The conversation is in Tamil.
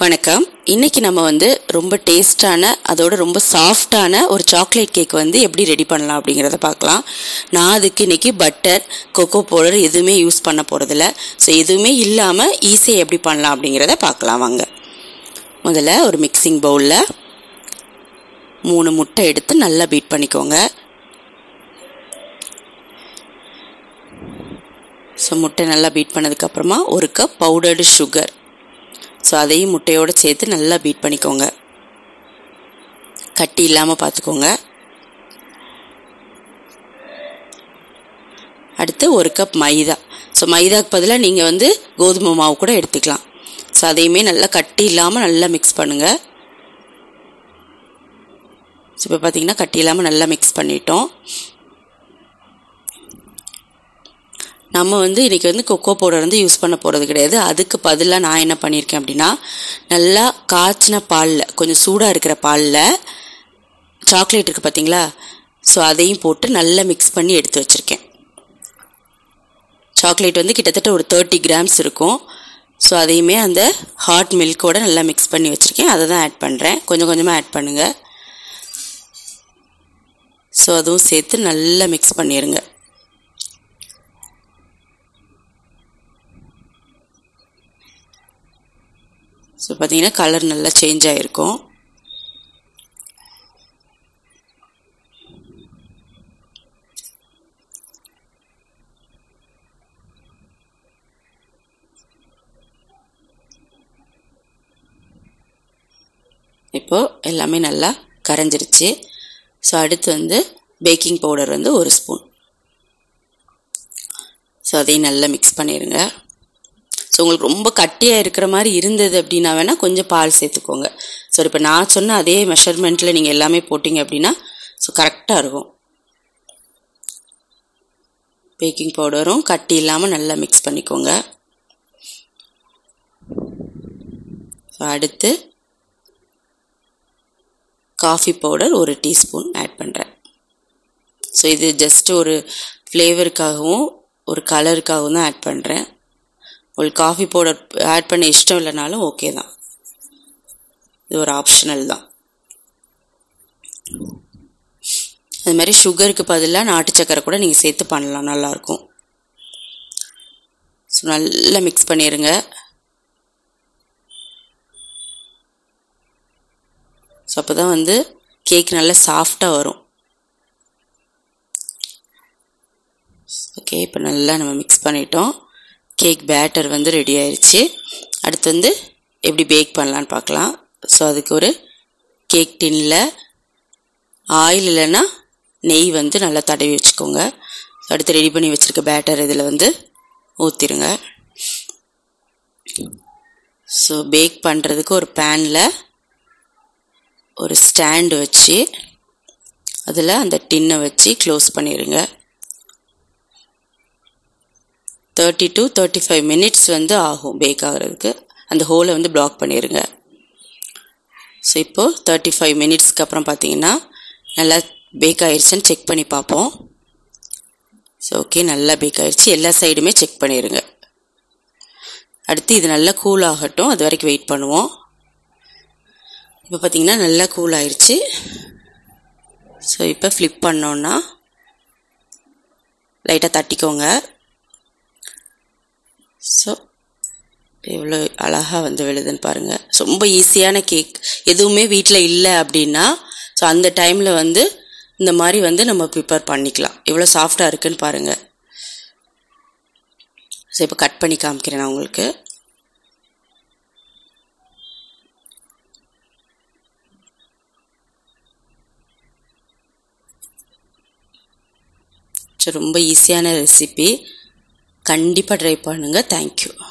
வணக்கம் இன்னைக்கு நம்ம வந்து ரொம்ப டேஸ்டான அதோட ரொம்ப சாஃப்டான ஒரு சாக்லேட் கேக் வந்து எப்படி ரெடி பண்ணலாம் அப்படிங்கிறத பார்க்கலாம் நான் அதுக்கு இன்னைக்கு பட்டர் கொக்கோ பவுடர் எதுவுமே யூஸ் பண்ண போகிறதில்ல ஸோ எதுவுமே இல்லாமல் ஈஸியாக எப்படி பண்ணலாம் அப்படிங்கிறத பார்க்கலாம் வாங்க முதல்ல ஒரு மிக்சிங் பவுலில் மூணு முட்டை எடுத்து நல்லா பீட் பண்ணிக்கோங்க ஸோ முட்டை நல்லா பீட் பண்ணதுக்கப்புறமா ஒரு கப் பவுடர்டு சுகர் ஸோ அதையும் முட்டையோடு சேர்த்து நல்லா பீட் பண்ணிக்கோங்க கட்டி இல்லாமல் பார்த்துக்கோங்க அடுத்து ஒரு கப் மைதா ஸோ மைதாக்கு பதிலாக நீங்கள் வந்து கோதுமை மாவு கூட எடுத்துக்கலாம் ஸோ அதையுமே நல்லா கட்டி இல்லாமல் நல்லா மிக்ஸ் பண்ணுங்கள் ஸோ இப்போ பார்த்தீங்கன்னா கட்டி இல்லாமல் நல்லா மிக்ஸ் பண்ணிட்டோம் நம்ம வந்து இன்றைக்கி வந்து கொக்கோ பவுடர் வந்து யூஸ் பண்ண போகிறது கிடையாது அதுக்கு பதிலாக நான் என்ன பண்ணியிருக்கேன் அப்படின்னா நல்லா காய்ச்சின பாலில் கொஞ்சம் சூடாக இருக்கிற பாலில் சாக்லேட் இருக்குது பார்த்தீங்களா ஸோ அதையும் போட்டு நல்லா மிக்ஸ் பண்ணி எடுத்து வச்சுருக்கேன் சாக்லேட் வந்து கிட்டத்தட்ட ஒரு தேர்ட்டி கிராம்ஸ் இருக்கும் ஸோ அதையுமே அந்த ஹாட் மில்கோட நல்லா மிக்ஸ் பண்ணி வச்சுருக்கேன் அதை தான் ஆட் பண்ணுறேன் கொஞ்சம் கொஞ்சமாக ஆட் பண்ணுங்கள் ஸோ அதுவும் சேர்த்து நல்லா மிக்ஸ் பண்ணிடுங்க ஸோ பார்த்தீங்கன்னா கலர் நல்லா சேஞ்ச் ஆகிருக்கும் இப்போது எல்லாமே நல்லா கரைஞ்சிருச்சு ஸோ அடுத்து வந்து பேக்கிங் பவுடர் வந்து ஒரு ஸ்பூன் ஸோ அதையும் நல்லா மிக்ஸ் பண்ணிடுங்க ஸோ உங்களுக்கு ரொம்ப கட்டியாக இருக்கிற மாதிரி இருந்தது அப்படின்னா வேணால் கொஞ்சம் பால் சேர்த்துக்கோங்க ஸோ இப்போ நான் சொன்ன அதே மெஷர்மெண்ட்டில் நீங்கள் எல்லாமே போட்டிங்க அப்படின்னா ஸோ கரெக்டாக இருக்கும் பேக்கிங் பவுடரும் கட்டி இல்லாமல் நல்லா மிக்ஸ் பண்ணிக்கோங்க ஸோ அடுத்து காஃபி பவுடர் ஒரு டீஸ்பூன் ஆட் பண்ணுறேன் ஸோ இது ஜஸ்ட் ஒரு ஃப்ளேவருக்காகவும் ஒரு கலருக்காகவும் தான் ஆட் பண்ணுறேன் உங்களுக்கு காஃபி பவுடர் ஆட் பண்ண இஷ்டம் இல்லைனாலும் ஓகே தான் இது ஒரு ஆப்ஷனல் தான் அது மாதிரி சுகருக்கு பதிலாக நாட்டு சக்கரை கூட நீங்கள் சேர்த்து பண்ணலாம் நல்லாயிருக்கும் ஸோ நல்லா மிக்ஸ் பண்ணிடுங்க ஸோ அப்போ தான் வந்து கேக் நல்லா சாஃப்டாக வரும் ஓகே இப்போ நல்லா நம்ம மிக்ஸ் பண்ணிட்டோம் கேக் பேட்டர் வந்து ரெடி ஆயிடுச்சு அடுத்து வந்து எப்படி பேக் பண்ணலான்னு பார்க்கலாம் ஸோ அதுக்கு ஒரு கேக் டின்னில் ஆயில் இல்லைன்னா நெய் வந்து நல்லா தடவி வச்சுக்கோங்க அடுத்து ரெடி பண்ணி வச்சுருக்க பேட்டர் இதில் வந்து ஊற்றிடுங்க ஸோ பேக் பண்ணுறதுக்கு ஒரு பேனில் ஒரு ஸ்டாண்டு வச்சு அதில் அந்த டின்னை வச்சு க்ளோஸ் பண்ணிடுங்க thirty to thirty five minutes வந்து ஆகும் பேக் ஆகிறதுக்கு அந்த ஹோலை வந்து பிளாக் பண்ணிடுங்க ஸோ இப்போது தேர்ட்டி ஃபைவ் மினிட்ஸ்க்கு அப்புறம் பார்த்தீங்கன்னா நல்லா பேக் ஆயிடுச்சுன்னு செக் பண்ணி பார்ப்போம் ஸோ ஓகே நல்லா பேக் ஆயிடுச்சு எல்லா சைடுமே செக் பண்ணிடுங்க அடுத்து இது நல்லா கூல் ஆகட்டும் அது வரைக்கும் வெயிட் பண்ணுவோம் இப்போ பார்த்தீங்கன்னா நல்லா கூல் ஆயிடுச்சு ஸோ இப்போ ஃப்ளிப் பண்ணோன்னா லைட்டாக தட்டிக்கோங்க ஸோ எவ்வளோ அழகாக வந்து விழுதுன்னு பாருங்கள் ரொம்ப ஈஸியான கேக் எதுவுமே வீட்டில் இல்லை அப்படின்னா ஸோ அந்த டைமில் வந்து இந்த மாதிரி வந்து நம்ம ப்ரிப்பேர் பண்ணிக்கலாம் எவ்வளோ சாஃப்டாக இருக்குன்னு பாருங்கள் ஸோ இப்போ கட் பண்ணி காமிக்கிறேன் நான் உங்களுக்கு ஸோ ரொம்ப ஈஸியான ரெசிபி கண்டிப்பாக ட்ரை பண்ணுங்கள் தேங்க்யூ